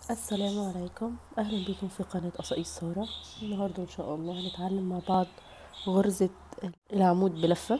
السلام عليكم اهلا بكم في قناة قصائص سارة النهاردة ان شاء الله هنتعلم مع بعض غرزة العمود بلفة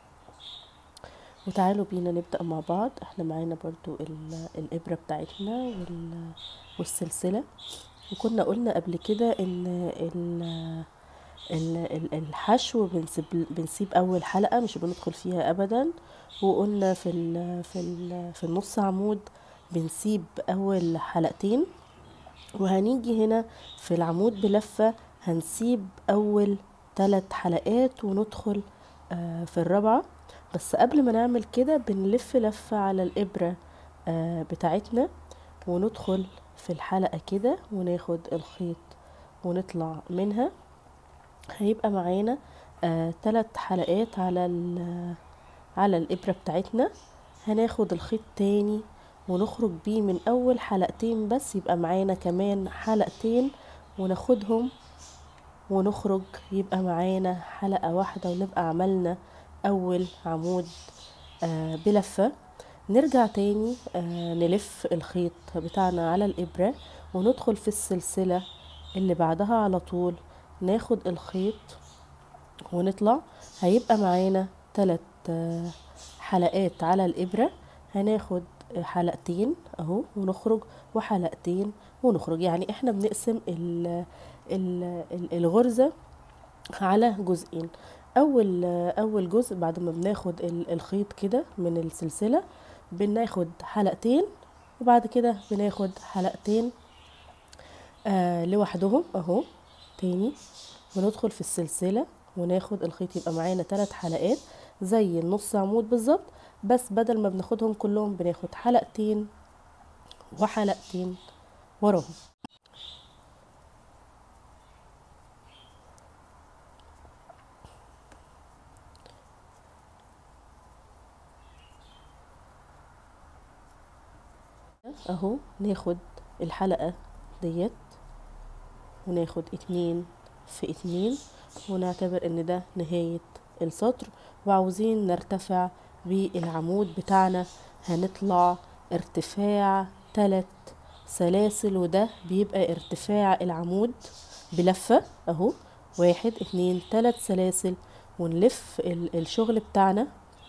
وتعالوا بينا نبدأ مع بعض احنا معانا برضو ال- الابرة بتاعتنا وال- والسلسلة وكنا قلنا قبل كده ان ال- ال- ال- الحشو بنسيب, بنسيب اول حلقة مش بندخل فيها ابدا وقلنا في ال في ال في النص عمود بنسيب اول حلقتين وهنيجي هنا في العمود بلفة هنسيب أول ثلاث حلقات وندخل آه، في الرابعة بس قبل ما نعمل كده بنلف لفة على الإبرة آه، بتاعتنا وندخل في الحلقة كده وناخد الخيط ونطلع منها هيبقى معانا آه، ثلاث حلقات على ال- على الإبرة بتاعتنا هناخد الخيط تاني ونخرج بيه من اول حلقتين بس يبقى معانا كمان حلقتين وناخدهم ونخرج يبقى معانا حلقة واحدة ونبقى عملنا اول عمود آه بلفة نرجع تاني آه نلف الخيط بتاعنا على الابرة وندخل في السلسلة اللي بعدها على طول ناخد الخيط ونطلع هيبقى معانا ثلاث حلقات على الابرة هناخد حلقتين اهو ونخرج وحلقتين ونخرج يعني احنا بنقسم ال ال ال- الغرزة على جزئين اول اول جزء بعد ما بناخد ال- الخيط كده من السلسلة بناخد حلقتين وبعد كده بناخد حلقتين آه لوحدهم اهو تاني وندخل في السلسلة وناخد الخيط يبقى معانا ثلاث حلقات زي النص عمود بالظبط بس بدل ما بناخدهم كلهم بناخد حلقتين وحلقتين وراهم اهو ناخد الحلقة ديت وناخد اتنين في اتنين ونعتبر ان ده نهاية السطر وعاوزين نرتفع بالعمود بتاعنا هنطلع ارتفاع تلات سلاسل وده بيبقى ارتفاع العمود بلفة اهو واحد اتنين تلات سلاسل ونلف ال- الشغل بتاعنا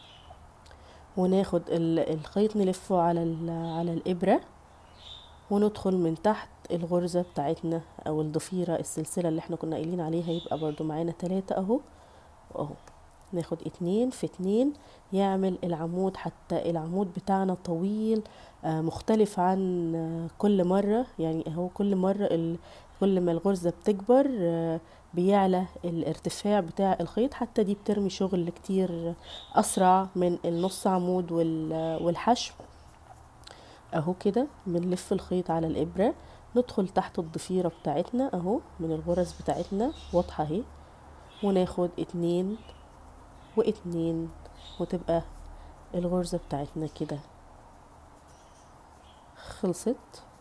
وناخد ال- الخيط نلفه على ال- على الإبرة وندخل من تحت الغرزة بتاعتنا او الضفيرة السلسلة اللي احنا كنا قايلين عليها يبقى برضو معانا تلاتة اهو اهو ناخد اتنين في اتنين يعمل العمود حتى العمود بتاعنا طويل آه، مختلف عن آه، كل مرة يعني اهو كل مرة ال- كل ما الغرزة بتكبر آه، بيعلى الارتفاع بتاع الخيط حتى دي بترمي شغل كتير اسرع من النص عمود وال- والحشو اهو كده بنلف الخيط على الابرة ندخل تحت الضفيرة بتاعتنا اهو من الغرز بتاعتنا واضحة اهي وناخد اتنين واتنين وتبقى الغرزة بتاعتنا كده خلصت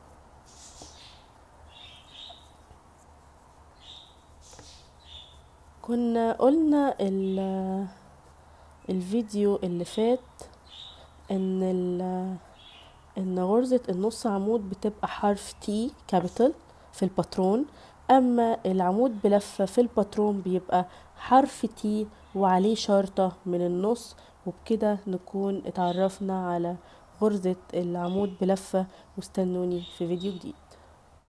كنا قلنا ال- الفيديو اللي فات ان ال- ان غرزة النص عمود بتبقى حرف تي كابيتال في الباترون اما العمود بلفة في الباترون بيبقى حرف تي وعليه شرطة من النص وبكده نكون اتعرفنا على غرزة العمود بلفة واستنوني في فيديو جديد